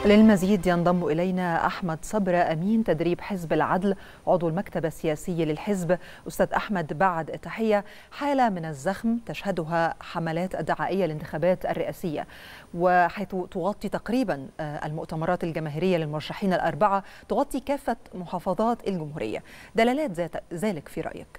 للمزيد ينضم إلينا أحمد صبر أمين تدريب حزب العدل عضو المكتب السياسي للحزب أستاذ أحمد بعد التحية حالة من الزخم تشهدها حملات الدعائية للانتخابات الرئاسية وحيث تغطي تقريبا المؤتمرات الجماهيرية للمرشحين الأربعة تغطي كافة محافظات الجمهورية دلالات ذلك في رأيك؟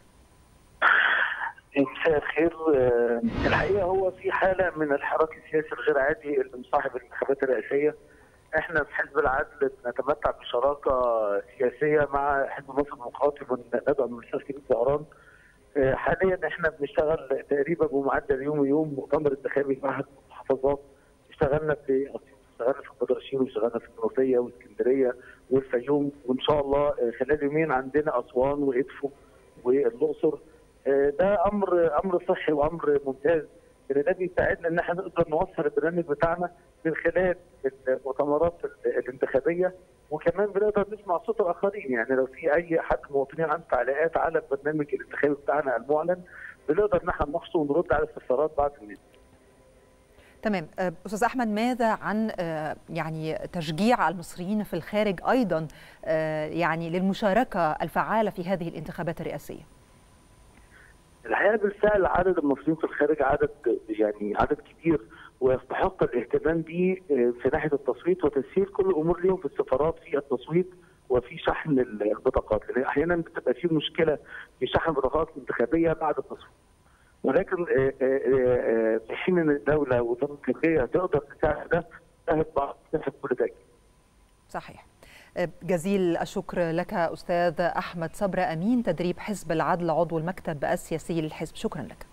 مساء الخير الحقيقه هو في حاله من الحراك السياسي الغير عادي اللي مصاحب الانتخابات الرئاسيه احنا في حزب العدل نتمتع بشراكه سياسيه مع حزب مصر الديمقراطي وندعم الاستاذ كريم زهران حاليا احنا بنشتغل تقريبا بمعدل يوم يوم مؤتمر انتخابي مع المحافظات اشتغلنا في اشتغلنا في البدرشين واشتغلنا في المنوفيه واسكندريه والفيوم وان شاء الله خلال يومين عندنا اسوان وادفو والاقصر ده امر امر صحي وامر ممتاز لان ده بيساعدنا ان احنا نقدر نوصل البرنامج بتاعنا من خلال المؤتمرات الانتخابيه وكمان بنقدر نسمع صوت الاخرين يعني لو في اي حد مواطنين عنده تعليقات على البرنامج الانتخابي بتاعنا المعلن بنقدر ان احنا نحصل ونرد على الاستفسارات بعد الناس. تمام استاذ احمد ماذا عن يعني تشجيع المصريين في الخارج ايضا يعني للمشاركه الفعاله في هذه الانتخابات الرئاسيه؟ الحقيقه بالفعل عدد المصريين في الخارج عدد يعني عدد كبير ويستحق الاهتمام به في ناحيه التصويت وتسهيل كل الامور ليهم في السفارات في التصويت وفي شحن البطاقات لان احيانا بتبقى في مشكله في شحن البطاقات الانتخابيه بعد التصويت ولكن في حين ان الدوله وزاره الخارجيه تقدر تساعد ده سهل بعض كل ده صحيح جزيل الشكر لك أستاذ أحمد صبر أمين تدريب حزب العدل عضو المكتب السياسي للحزب شكرا لك